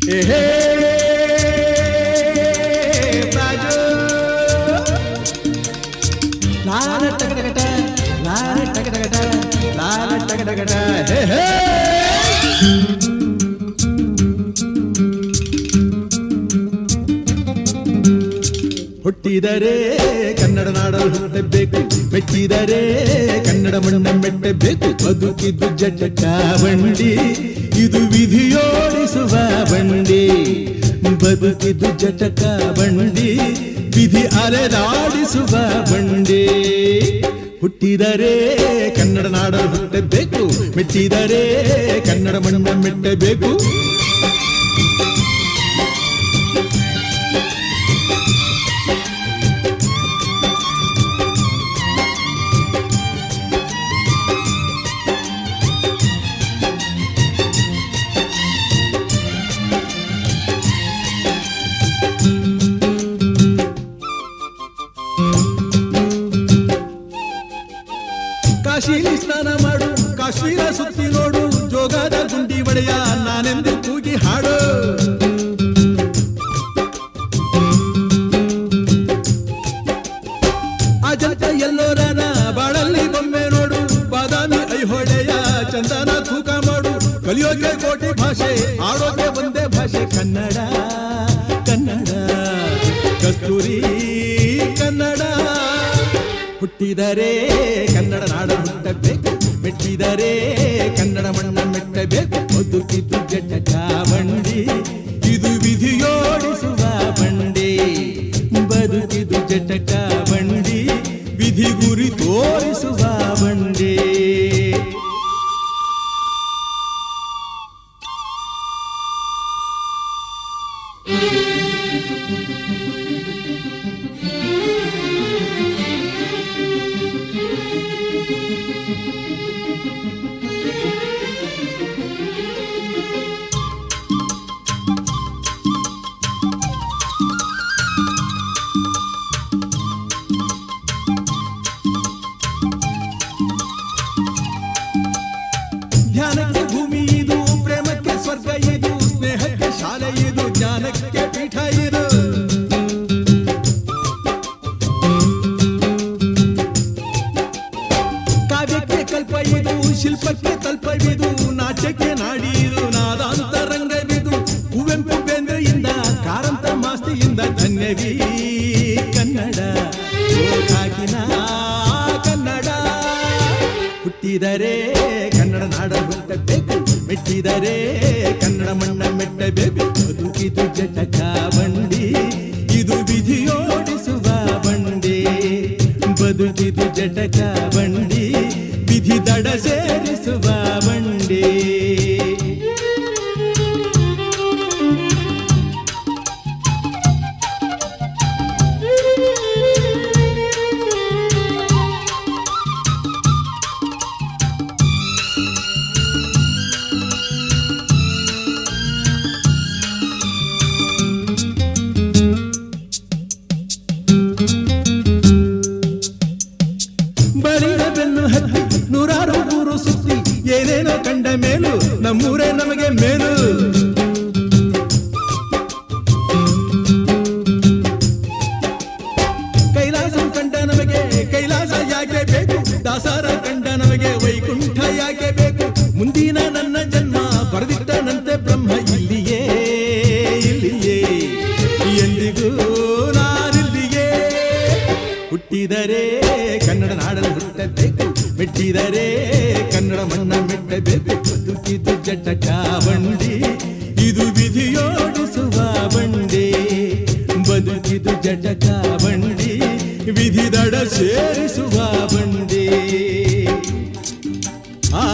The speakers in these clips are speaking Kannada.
ಏಹೇ ರಾಜು ಲಾಲ ಟಗಟಗಟ ಲಾಲ ಟಗಟಗಟ ಲಾಲ ಟಗಟಗಟ ಹೇ ಹೇ ಹುಟ್ಟಿದರೆ ಕನ್ನಡ ನಾಡಲು ಹುಟ್ಟಬೇಕು ಮೆಟ್ಟಿದರೆ ಕನ್ನಡ ಮಣ್ಣ ಮೆಟ್ಟಬೇಕು ಬದುಕಿದ್ದು ಜಟಕ ಬಂಡಿ ಇದು ವಿಧಿಯೋಡಿಸುವ ಬಂಡಿ ಬದುಕಿದ್ದು ಜಟಕ ಬಂಡಿ ವಿಧಿ ಅಲೆದಾಡಿಸುವ ಬಂಡಿ ಹುಟ್ಟಿದರೆ ಕನ್ನಡ ನಾಡಲು ಹುಟ್ಟಬೇಕು ಮೆಟ್ಟಿದರೆ ಕನ್ನಡ ಮಣ್ಣ ಮೆಟ್ಟಬೇಕು ಕಾಶಿಲಿ ಸ್ನಾನ ಮಾಡು ಕಾಶ್ಮೀರ ಸುತ್ತಿ ನೋಡು ಜೋಗದ ಗುಂಡಿ ಒಡೆಯ ನಾನೆಂದು ಕೂಗಿ ಹಾಡು ಅಜಂತ ಎಲ್ಲೋರನ ಬಾಳಲ್ಲಿ ಬೊಮ್ಮೆ ನೋಡು ಬಾದಾಮಿ ಐಹೊಳೆಯ ಚಂದನ ತೂಕ ಮಾಡು ಕಲಿಯೋಕೆ ಕೋಟಿ ಭಾಷೆ ಆಡೋಕೆ ಒಂದೇ ಭಾಷೆ ಕನ್ನಡ ಕನ್ನಡ ಕಸ್ತೂರಿ ಕನ್ನಡ ಹುಟ್ಟಿದರೆ ಕನ್ನಡ ನಾಡ ಹುಟ್ಟಬೇಕು ಮೆಟ್ಟಿದರೆ ಕನ್ನಡ ಮಣ್ಣ ಮೆಟ್ಟಬೇಕು ಬದುಕಿದ್ದು ಜಟಕ ಬಂಡಿ ಇದು ವಿಧಿಯೋಡಿಸುವ ಬಂಡಿ ಬದುಕಿದು ಜಟಕ ಬಂಡಿ ವಿಧಿ ಗುರಿ ತೋರಿಸುವ ಬಂಡಿ ಧ್ಯಾನಕ್ಕೆ ಭೂಮಿ ಇದು ಪ್ರೇಮಕ್ಕೆ ಸ್ವರ್ಗ ಇದು ಸ್ನೇಹಕ್ಕೆ ಶಾಲೆ ಇದು ಜ್ಞಾನಕ್ಕೆ ಪೀಠ ಇದು ಕಾವ್ಯಕ್ಕೆ ಕಲ್ಪ ಇದು ಶಿಲ್ಪಕ್ಕೆ ತಲ್ಪವಿದು ನಾಟ್ಯಕ್ಕೆ ನಾಡಿ ಇದು ನಾದಾಂತರಂಗವಿದು ಕುವೆಂಪು ಬೇಂದ್ರೆಯಿಂದ ಕಾರಂತ ಮಾಸ್ತಿಯಿಂದ ಧನ್ಯವೀ ಕನ್ನಡ ಓ ಕಾಕಿನ ಕನ್ನಡ ಹುಟ್ಟಿದರೆ ಕನ್ನಡ ನಾಡ ಹುಟ್ಟಬೇಕು ಮೆಟ್ಟಿದರೆ ಕನ್ನಡ ಮಣ್ಣ ಮೆಟ್ಟಬೇಕು ಬದುಕಿದು ಜಟಕ ಬಂಡಿ ಇದು ವಿಧಿಯೋಡಿಸುವ ಬಂಡಿ ಬದುಕಿದು ಜಟಕ ಬಂಡಿ ವಿಧಿ ದಡ ಸೇರಿಸುವ ಬಂಡಿ ಬಳಿದ ಬೆನ್ನು ಹತ್ತಿ ನೂರಾರು ಊರು ಸುತ್ತಿ ಏನೇನೋ ಕಂಡ ಮೇಲು ನಮ್ಮೂರೇ ನಮಗೆ ಮೇಲು ಕೈಲಾಸ ಕಂಡ ನಮಗೆ ಕೈಲಾಸ ಯಾಕೆ ಬೇಕು ದಾಸಾರ ಕಂಡ ನಮಗೆ ವೈಕುಂಠ ಯಾಕೆ ಬೇಕು ಮುಂದಿನ ನನ್ನ ಜನ್ಮ ಬರೆದಿಟ್ಟನಂತೆ ಬ್ರಹ್ಮ ಇಲ್ಲಿಯೇ ಇಲ್ಲಿಯೇ ಎಂದಿಗೂ ನಾನಿಲ್ಲಿಯೇ ಹುಟ್ಟಿದರೆ ಕನ್ನಡ ನಾಡಲು ಹುಟ್ಟಬೇಕು ಮೆಟ್ಟಿದರೆ ಕನ್ನಡ ಮಣ್ಣ ಮೆಟ್ಟಬೇಕು ಬದುಕಿದು ಜಟಕ ಬಂಡಿ ಇದು ವಿಧಿಯೋಡಿಸುವ ಬಂಡಿ ಬದುಕಿದು ಜಟಕ ಬಂಡಿ ವಿಧಿ ದಡ ಸೇರಿಸುವ ಬಂಡಿ ಆ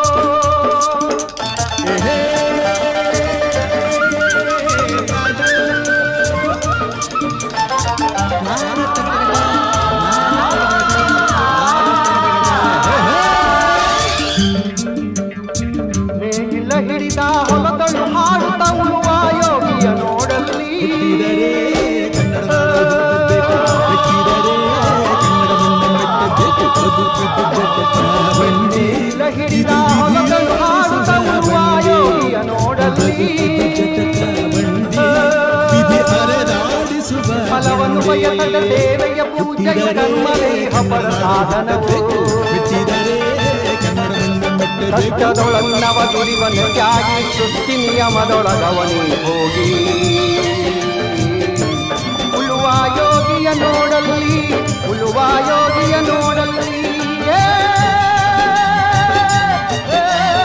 ಏಹೇ ರಾಜ ಶುಭ ಫಲವನ್ನು ಬಯಸದ ಸೇವೆಯ ಪೂಜೆಯ ಕರ್ಮವೇ ಹಬ್ಬದ ಸಾಧನವು ಮೆಚ್ಚಿದರೆ ಕನ್ನಡವನ್ನು ಮೆಟ್ಟಬೇಕು ಸತ್ಯದೊಳನ್ನವ ದುರಿವನ್ನು ತ್ಯಾಗಿ ಸೃಷ್ಟಿ ನಿಯಮದೊಳಗವನಿ ಹೋಗಿ ಉಳುವ ಯೋಗಿಯ ನೋಡಲ್ಲಿ ಉಳುವ ಯೋಗಿಯ ನೋಡಲ್ಲಿ ಏ, ಏ,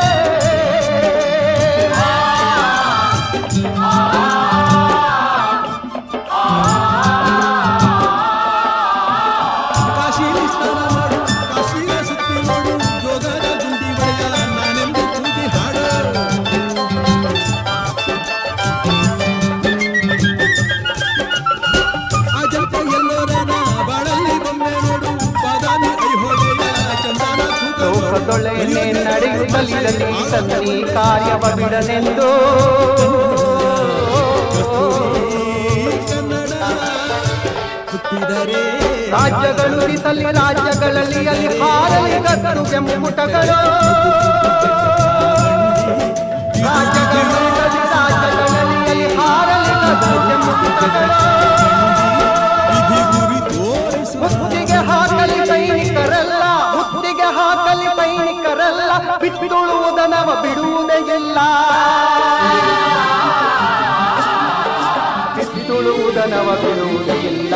ಕಾಶಿಲಿ ಸ್ನಾನ ಮಾಡು ಕಾಶ್ಮೀರ ಸುತ್ತಿ ನೋಡು ಜೋಗದ ಗುಂಡಿ ಒಡೆಯ ನಾನೆಂದು ಕೂಗಿ ಹಾಡು ಅಜಂತ ಎಲ್ಲೋರನ ಬಾಳಲ್ಲಿ ಬೊಮ್ಮೆ ನೋಡು ಬಾದಾಮಿ ಐಹೊಳೆಯ ಚಂದನ ಲೋಕದೊಳೆಯನ್ನೇ ನಡೆಯುತ್ತಲಿರಲಿ ತನ್ನಿ ಕಾರ್ಯವ ಬಿಡನೆಂದು ಕನ್ನಡ ಹುಟ್ಟಿದರೆ ರಾಜ್ಯಗಳುರಿಸಲಿ ರಾಜ್ಯಗಳಲ್ಲಿ ಅಲ್ಲಿ ಹಾರಲಿ ಗಗನು ಬೆಂಬುಟಗಳು ರಾಜ್ಯಗಳುರಿಸಲಿ ರಾಜ್ಯಗಳಲ್ಲಿ ಅಲ್ಲಿ ಹಾರಲಿ ಗಗನು ಬೆಂಬುಟಗಳು ವಿಧಿ ಗುರಿ ತೋರಿಸುವ ಮುತ್ತಿಗೆ ಹಾಕಲಿ ಸೈನಿಕರಲ್ಲ ಮುತ್ತಿಗೆ ಹಾಕಲಿ ಸೈನಿಕರಲ್ಲ ಬಿಟ್ಟುಳುವುದನವ ಬಿಡುವುದೇ ಇಲ್ಲ ಬಿಟ್ಟುಳುವುದನವ ಬಿಡುವುದೇ ಇಲ್ಲ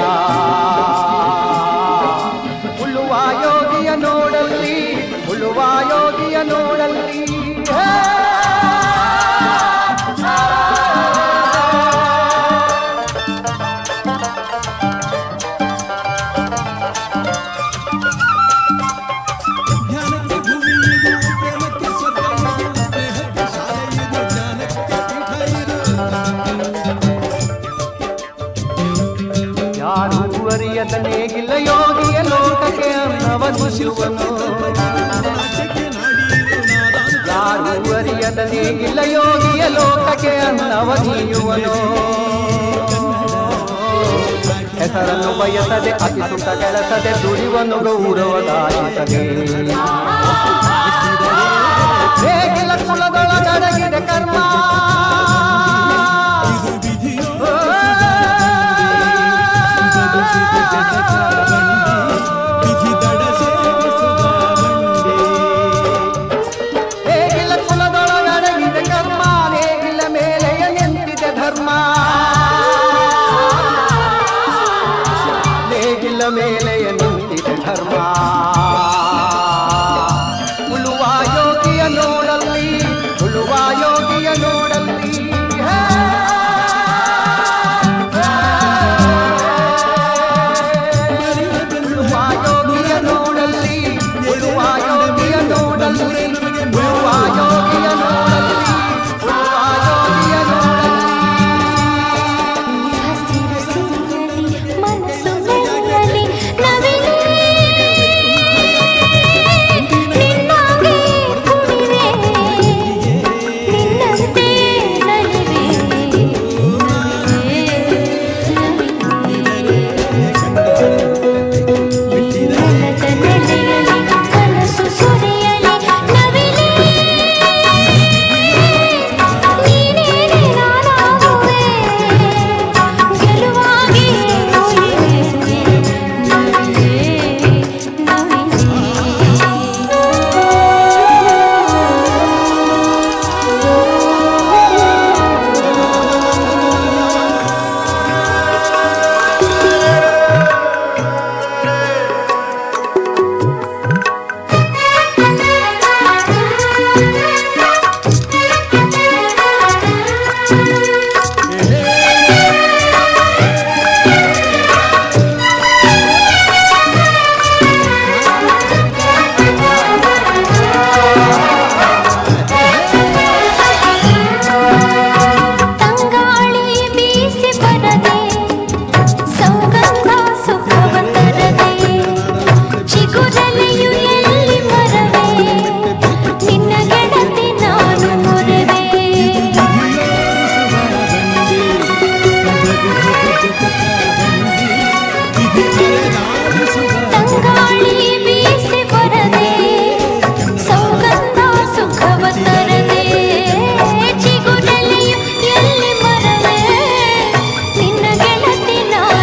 ಉಳುವ ಯೋಗಿಯ ನೋಡಲ್ಲಿ ಉಳುವ ಯೋಗಿಯ ನೋಡಲ್ಲಿ ಹೇ! ಧ್ಯಾನಕ್ಕೆ ಭೂಮಿ ಇದು ಪ್ರೇಮಕ್ಕೆ ಸ್ವರ್ಗ ಇದು ಸ್ನೇಹಕ್ಕೆ ಶಾಲೆ ಇದು ಜ್ಞಾನಕ್ಕೆ ಪೀಠ ಇದು ಯಾರು ಅರಿಯದ ನೇಗಿಲ್ಲ ಯೋಗಿಯ ಲೋಕಕ್ಕೆ ಅನ್ನವನು ಶಿವನು ನಾಟ್ಯಕ್ಕೆ ನಾಡಿ ಇದು ನಾದಾಂತ ಯಾರು ಅರಿಯದ ನೇಗಿಲ್ಲ ಯೋಗಿಯ ಲೋಕಕ್ಕೆ ಅನ್ನವನೀಯುವನು ಹೆಸರನ್ನು ಬಯಸದೆ ಅತಿ ಸುಖ ಕೆಲಸದೆ ದುಡಿವನು ಗೌರವದಾಯಿಸದೆ ನೇಗಿಲ ಕುಲದೊಳಗಡಗಿದೆ ಕರ್ಮ ಇದು ವಿಧಿಯೋ ವಿಧಿ ದಡ ಸೇರಿಸುವ ಬಂಡಿ ನೇಗಿಲ ಕುಲದೊಳಗಡಗಿದೆ ಕರ್ಮ ನೇಗಿಲ ಮೇಲೆಯ ನಿಂತಿದೆ ಧರ್ಮ ನೇಗಿಲ ಮೇಲೆಯ ನಿಂತಿದೆ ಧರ್ಮ ಉಳುವ ಯೋಗಿಯ ನೋಡಲ್ಲಿ ಉಳುವ ಯೋಗಿಯ ನೋಡಲ್ಲಿ ಹೇ! ಉಳುವ ಯೋಗಿಯ ನೋಡಲ್ಲಿ ಉಳುವ ಯೋಗಿಯ ನೋಡಲ್ಲಿ ಉಳುವ ಯೋಗಿಯ ನೋಡಲ್ಲಿ ಉಳುವ ಯೋಗಿಯ ನೋಡಲ್ಲಿ ಹಸಿರು ಸಿರಿಯಲಿ ಮನಸ್ಸು ಮೆರೆಯಲಿ ನವಿಲೇ ನಿನ್ನಾಗೆ ಕುಣಿವೆ ನಿನ್ನಂತೆ ನಲಿವೆ ನೆಲದ ನೆಲೆಯಲಿ ಕನಸು ಸುರಿಯಲಿ ನವಿಲೇ ನೀನೇನೆ ನಾನಾಗುವೆ ಗೆಲುವಾಗಿ ಉಳಿವೆ ನವಿಲೇ ತಂಗಾಳಿ ಬೀಸಿ ಬರದೆ ಸೌಗಂಧ ಸುಖವ ತರದೆ ಚಿಗುರಲೆಯು ಎಲ್ಲಿ ಮರವೆ ನಿನ್ನ ಗೆಳತಿ ನಾನು ಮೊರೆವೆ ತಂಗಾಳಿ ಬೀಸಿ ಬರದೆ ಸೌಗಂಧ ಸುಖವ ತರದೆ ಚಿಗುರಲೆಯು ಎಲ್ಲಿ ಮರವೆ ನಿನ್ನ ಗೆಳತಿ ನಾನು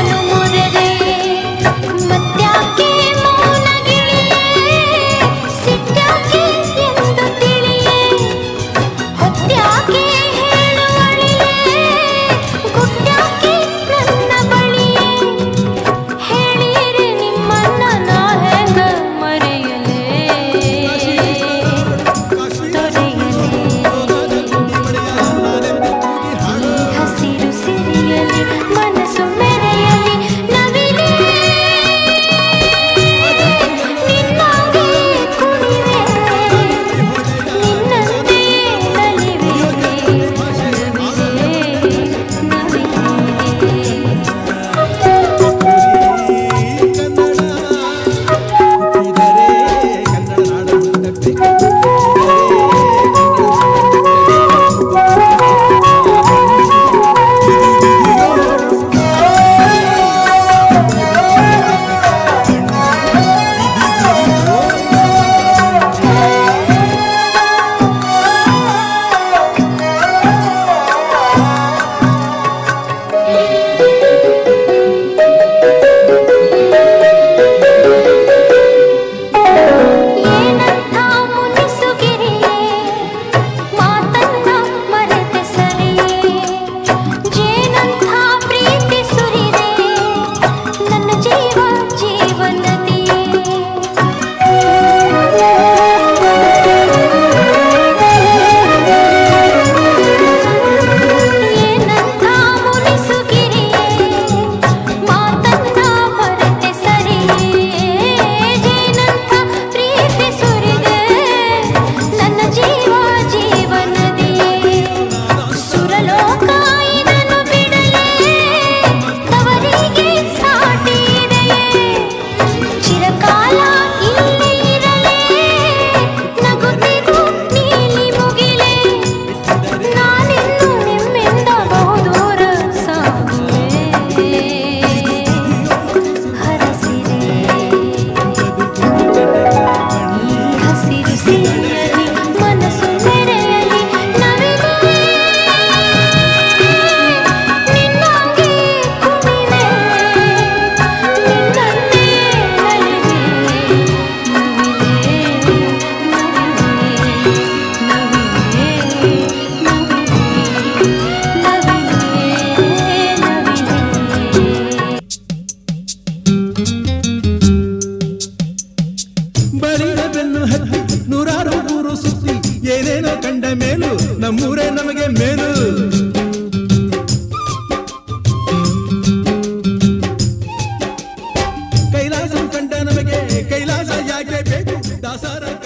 ದಾಸರ